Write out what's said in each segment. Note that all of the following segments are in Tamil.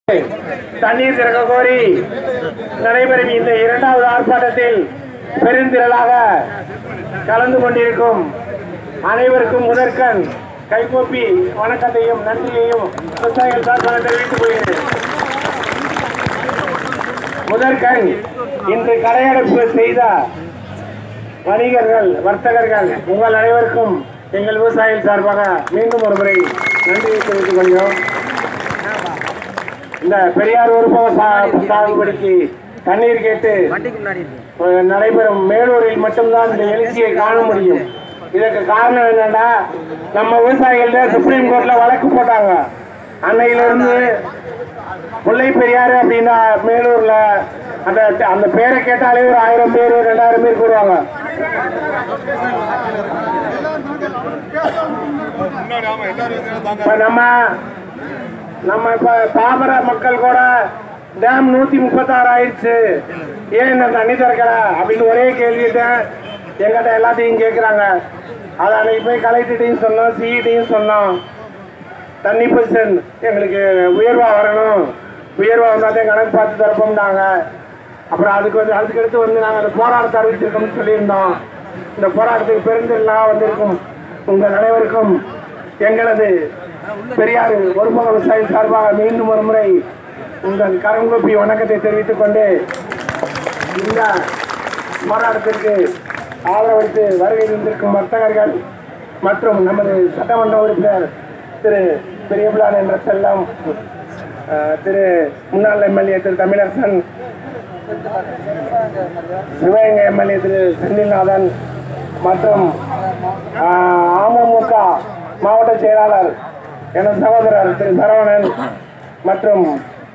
தண்ணீர் திறக்க கோரி நடைபெறும் இந்த இரண்டாவது ஆர்ப்பாட்டத்தில் பெருந்திரளாக கலந்து கொண்டிருக்கும் அனைவருக்கும் முதற்கண் கைகூப்பி வணக்கத்தையும் நன்றியையும் விவசாயிகள் சார்பாக தெரிவித்துக் கொள்கிறேன் முதற்கண் இன்று கடையடைப்பு செய்த வணிகர்கள் வர்த்தகர்கள் உங்கள் அனைவருக்கும் எங்கள் விவசாயிகள் சார்பாக மீண்டும் ஒரு முறை நன்றியை தெரிவித்துக் கொள்கிறோம் இந்த பெரியார் உருவக சா- சாகுபடிக்கு தண்ணீர் கேட்டு அஹ், நடைபெறும் மேலூரில் மட்டும்தான் இந்த எழுச்சியை காண முடியும் இதற்கு காரணம் என்னன்னா நம்ம விவசாயிகள்ட்ட சுப்ரீம் கோர்ட்ல வழக்கு போட்டாங்க அன்னையிலிருந்து முல்லை பெரியாறு அப்படின்னா மேலூர்ல அந்த அந்த பேரை கேட்டாலே ஒரு ஆயிரம் பேர் ரெண்டாயிரம் பேர் கூடுவாங்க இப்ப நம்ம நம்ம இப்ப பாமர மக்கள் கூட டேம் நூத்தி முப்பத்தாறு ஆயிடுச்சு ஏன் இந்த தண்ணி திறக்கல அப்படின்னு ஒரே கேள்வி தான் எங்கிட்ட எல்லாத்தையும் கேட்குறாங்க அதை அன்னைக்கு போய் கலெக்டர்ட்டையும் சொன்னோம் சிஇட்டையும் சொன்னோம் தண்ணி பொசிஷன் எங்களுக்கு உயர்வா வரணும் உயர்வா வந்தால் தான் கணக்கு பார்த்து தரப்போம்னாங்க அப்புறம் அதுக்கு வந்து அதுக்கு அடுத்து வந்து நாங்கள் அந்த போராட்டத்தை அறிவிச்சிருக்கோம்னு சொல்லியிருந்தோம் இந்த போராட்டத்துக்கு பெருந்தெல்லாம் வந்திருக்கும் உங்கள் அனைவருக்கும் எங்களது பெரியார் ஒருமுக விவசாயி சார்பாக மீண்டும் ஒரு முறை உங்கள் கரங்கூப்பி வணக்கத்தை தெரிவித்துக் கொண்டு இந்த போராட்டத்திற்கு ஆதரவளித்து வருகை தந்திருக்கும் வர்த்தகர்கள் மற்றும் நமது சட்டமன்ற உறுப்பினர் திரு பெரியபிளான் என்ற செல்லம் அஹ், திரு முன்னாள் எம்எல்ஏ திரு தமிழரசன் சிவகங்கை எம்எல்ஏ திரு செந்தில்நாதன் மற்றும் ஆஹ், அமமுக மாவட்ட செயலாளர் எனது சகோதரர் திரு சரவணன் மற்றும்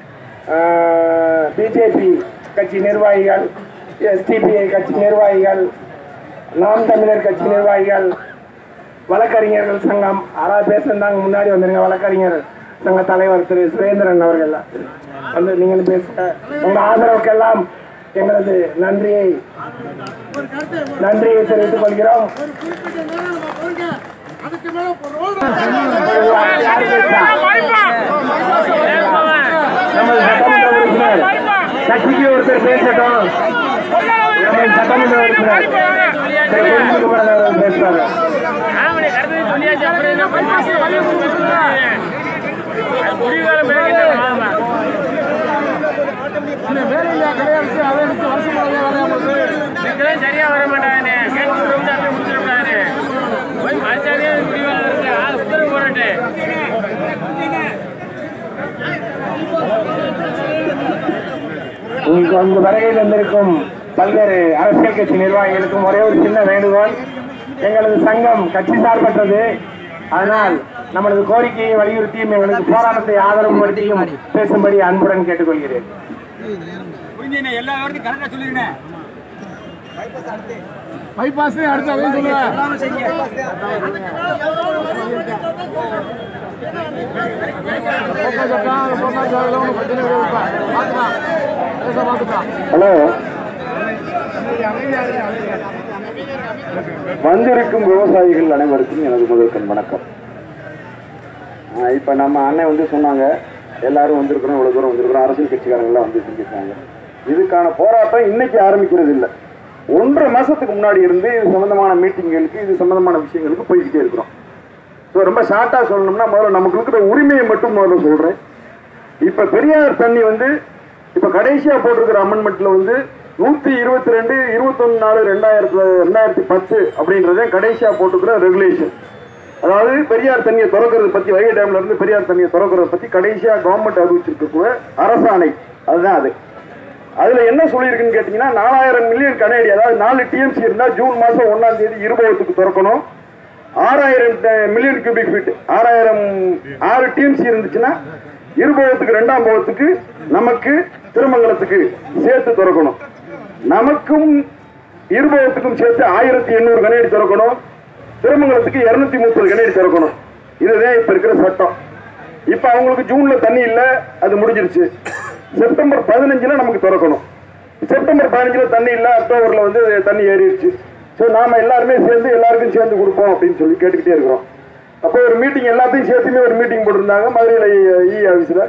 பிஜேபி கட்சி நிர்வாகிகள் எஸ்டிபிஐ கட்சி நிர்வாகிகள் நாம் தமிழர் கட்சி நிர்வாகிகள் வழக்கறிஞர்கள் சங்கம் யாராவது பேசுறாங்க முன்னாடி வந்துருங்க வழக்கறிஞர் சங்க தலைவர் திரு சுரேந்திரன் அவர்கள் வந்து நீங்கள் பேசுங்க உங்க ஆதரவுக்கெல்லாம் எங்களது நன்றியை நன்றியை தெரிவித்துக் கொள்கிறோம் யார் பேசுறா? நமது சட்டமன்ற உறுப்பினர் கட்சிக்கு ஒருத்தர் பேசட்டும் நமது சட்டமன்ற உறுப்பினர் திரு பொன்முகமன் அவர்கள் பேசுவாங்க ஆமாண்ணே, கருத்து சொல்லியாச்சு, அப்புறம் என்ன பண்ண? அது முடிவுகாலம் பிறகு என்ன ஆமா. இதுக்கெல்லாம் சரியா வர மாட்டாங்கண்ணே. கேட்டு விட்டு அப்படியே முடிச்சிடக்கூடாது. போய் மறுச்சாலே முடிவாக இருக்கு. ஆள் உத்தரவு போடட்டு. இங்கு வந்து வருகையில் வந்திருக்கும் பல்வேறு அரசியல் கட்சி நிர்வாகிகளுக்கும் ஒரே ஒரு சின்ன வேண்டுகோள் எங்களது சங்கம் கட்சி சார்பற்றது அதனால் நமது கோரிக்கையை வலியுறுத்தியும் எங்களது போராட்டத்தை ஆதரவுபடுத்தியும் பேசும்படி அன்புடன் கேட்டுக்கொள்கிறேன் எல்லா இடத்தையும் கரெக்டா சொல்லிருங்க பைபாஸ் அடுத்து அதையும் சொல்லுவேன் ஹலோ வந்திருக்கும் விவசாயிகள் அனைவருக்கும் எனது முதற்கண் வணக்கம் ஆஹ் இப்ப நம்ம அண்ணன் வந்து சொன்னாங்க எல்லாரும் வந்திருக்கிறோம் இவ்வளவு தூரம் வந்திருக்கிறோம் அரசியல் கட்சிக்காரங்களாம் வந்து செஞ்சிருக்காங்க இதுக்கான போராட்டம் இன்னைக்கு ஆரம்பிக்கிறது இல்லை ஒன்றரை மாசத்துக்கு முன்னாடி இருந்து இது சம்பந்தமான மீட்டிங்களுக்கு இது சம்பந்தமான விஷயங்களுக்கு போய்கிட்டே இருக்கிறோம் ஸோ ரொம்ப ஷார்ட்டாக சொல்லணும்னா முதல்ல நமக்கு இருக்கிற உரிமையை மட்டும் முதல்ல சொல்கிறேன் இப்போ பெரியார் தண்ணி வந்து இப்போ கடைசியாக போட்டிருக்கிற அமெண்ட்மெண்ட்டில் வந்து நூற்றி இருபத்தி ரெண்டு இருபத்தொன்று நாலு ரெண்டாயிரத்து ரெண்டாயிரத்தி பத்து அப்படின்றதே கடைசியாக போட்டிருக்கிற ரெகுலேஷன் அதாவது பெரியார் தண்ணியை திறக்கிறத பற்றி வைகை டேம்ல இருந்து பெரியார் தண்ணியை திறக்கிறத பற்றி கடைசியாக கவர்மெண்ட் அறிவிச்சிருக்க அரசாணை அதுதான் அது அதுல என்ன சொல்லியிருக்குன்னு கேட்டீங்கன்னா நாலாயிரம் மில்லியன் கனேடி அதாவது நாலு டிஎம்சி இருந்தா ஜூன் மாசம் ஒன்னாம் தேதி இருபதுக்கு திறக்கணும் ஆறாயிரம் மில்லியன் கியூபிக் ஃபீட் ஆறாயிரம் ஆறு டிஎம்சி இருந்துச்சுன்னா இருபதுக்கு ரெண்டாம் போகத்துக்கு நமக்கு திருமங்கலத்துக்கு சேர்த்து திறக்கணும் நமக்கும் இருபதுக்கும் சேர்த்து ஆயிரத்தி எண்ணூறு கனேடி திறக்கணும் திருமங்கலத்துக்கு இருநூத்தி முப்பது கனேடி திறக்கணும் இதுதான் இப்ப இருக்கிற சட்டம் இப்ப அவங்களுக்கு ஜூன்ல தண்ணி இல்ல அது முடிஞ்சிருச்சு செப்டம்பர் பதினஞ்சுல நமக்கு திறக்கணும் செப்டம்பர் பதினஞ்சுல தண்ணி இல்ல அக்டோபர்ல வந்து தண்ணி ஏறிடுச்சு ஸோ நாம எல்லாருமே சேர்ந்து எல்லாருக்கும் சேர்ந்து கொடுப்போம் அப்படின்னு சொல்லி கேட்டுக்கிட்டே இருக்கிறோம் அப்போ ஒரு மீட்டிங் எல்லாத்தையும் சேர்த்துமே ஒரு மீட்டிங் போட்டிருந்தாங்க மதுரையில் இ ஆஃபீஸில்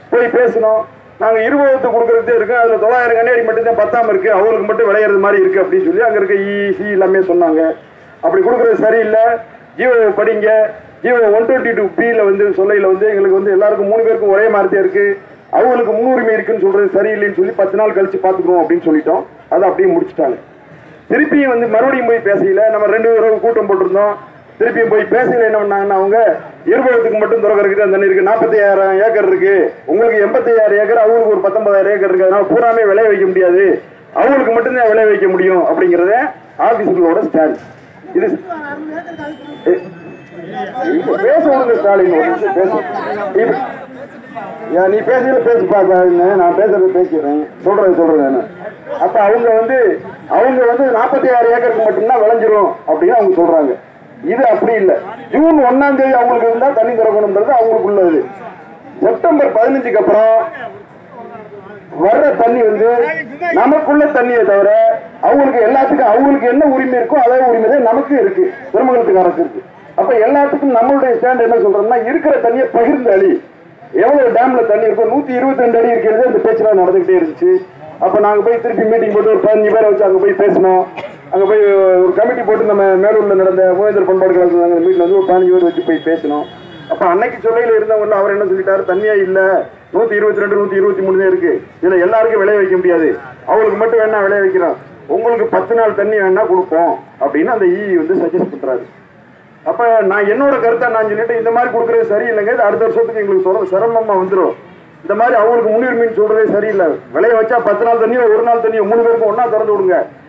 போய் பேசணும் நாங்கள் இருபது கொடுக்குறது இருக்கு அதில் தொள்ளாயிரம் கண்ணாடி மட்டும்தான் பத்தாம இருக்கு அவங்களுக்கு மட்டும் விளையிறது மாதிரி இருக்கு அப்படின்னு சொல்லி அங்கே இருக்க ஈசி எல்லாமே சொன்னாங்க அப்படி கொடுக்குறது சரியில்லை ஜீவ படிங்க ஜீவ ஒன் டுவெண்ட்டி டூ பியில் வந்து சொல்லையில் வந்து எங்களுக்கு வந்து எல்லாருக்கும் மூணு பேருக்கும் ஒரே மாதிரி தான் இருக்கு அவங்களுக்கு முன்னுரிமை இருக்குன்னு சொல்றது சரியில்லைன்னு சொல்லி பத்து நாள் கழிச்சு பார்த்துக்குறோம் அப்படின்னு சொல்லிட்டோம் அதை அப்படியே முடிச்சுட்டாங்க திருப்பியும் வந்து மறுபடியும் போய் பேசையில நம்ம ரெண்டு பேரும் கூட்டம் போட்டிருந்தோம் திருப்பியும் போய் பேசையில என்ன பண்ணாங்கன்னா அவங்க இருபதுக்கு மட்டும் திறக்கிறதுக்கு தான் தண்ணி இருக்கு நாற்பத்தி ஐயாயிரம் ஏக்கர் இருக்கு உங்களுக்கு எண்பத்தி ஐயாயிரம் ஏக்கர் அவங்களுக்கு ஒரு பத்தொன்பதாயிரம் ஏக்கர் இருக்கு அதனால பூராமே விளைய வைக்க முடியாது அவங்களுக்கு மட்டும்தான் விளைய வைக்க முடியும் அப்படிங்கறத ஆபீசர்களோட ஸ்டாண்ட் இது ஏ, இப்ப பேச விடுங்க ஸ்டாலின் ஒரு நிமிஷம் பேச இப்ப- ஏன் நீ பேசுறது பேசி பார்க்காதுங்க நான் பேசுறது பேசிடுறேன் சொல்றது சொல்றேன் நான் அப்ப அவங்க வந்து அவங்க வந்து நாற்பத்தி ஆறு ஏக்கருக்கு மட்டும்தான் விளைஞ்சிரும் அப்படின்னு அவங்க சொல்றாங்க இது அப்படி இல்லை ஜூன் ஒன்னாம் தேதி அவங்களுக்கு இருந்தா தண்ணி திறக்கணுன்றது அவங்களுக்கு உள்ளது செப்டம்பர் பதினஞ்சுக்கு அப்புறம் வர்ற தண்ணி வந்து நமக்குள்ள தண்ணியை தவிர அவங்களுக்கு எல்லாத்துக்கும் அவங்களுக்கு என்ன உரிமை இருக்கோ அதே உரிமை தான் நமக்கு இருக்கு திருமங்கலத்துக்காரருக்கு இருக்கு அப்ப எல்லாத்துக்கும் நம்மளுடைய ஸ்டாண்ட் என்ன சொல்றோம்னா இருக்கிற தண்ணியை பகிர்ந்து அழி எவ்வளவு டேம்ல தண்ணி இருக்கோ நூத்தி இருபத்தி ரெண்டு அடி இருக்கிறது இந்த பேச்சுலாம் நடந்துகிட்டே இருந்துச்சு அப்ப நாங்க போய் திருப்பி மீட்டிங் போட்டு ஒரு பதினஞ்சு பேரை வச்சு அங்க போய் பேசணும் அங்க போய் ஒரு கமிட்டி போட்டு நம்ம மேலூர்ல நடந்த மூவேந்தர் பண்பாடு கழகத்தில் அந்த மீட்ல வந்து ஒரு பதினஞ்சு பேர் வச்சு போய் பேசணும் அப்ப அன்னைக்கு சொல்லையில இருந்தவங்க அவர் என்ன சொல்லிட்டாரு தண்ணியா இல்ல நூத்தி இருபத்தி ரெண்டு நூத்தி இருபத்தி மூணு தான் இருக்கு இதுல எல்லாருக்கும் விளைய வைக்க முடியாது அவங்களுக்கு மட்டும் வேணா விளைய வைக்கிறோம் உங்களுக்கு பத்து நாள் தண்ணி வேணா கொடுப்போம் அப்படின்னு அந்த இ வந்து சஜஸ்ட் பண்றாரு அப்ப நான் என்னோட கருத்தை நான் சொல்லிட்டு இந்த மாதிரி கொடுக்கறது சரியில்லைங்க இது அடுத்த வருஷத்துக்கு எங்களுக்கு சொல்ற சிரமமா வந்துடும் இந்த மாதிரி அவங்களுக்கு முன்னுரிமைன்னு சொல்றதே சரியில்லை விளைய வச்சா பத்து நாள் தண்ணியோ ஒரு நாள் தண்ணியோ மூணு பேருக்கும் ஒண்ணா திறந்து விடுங்க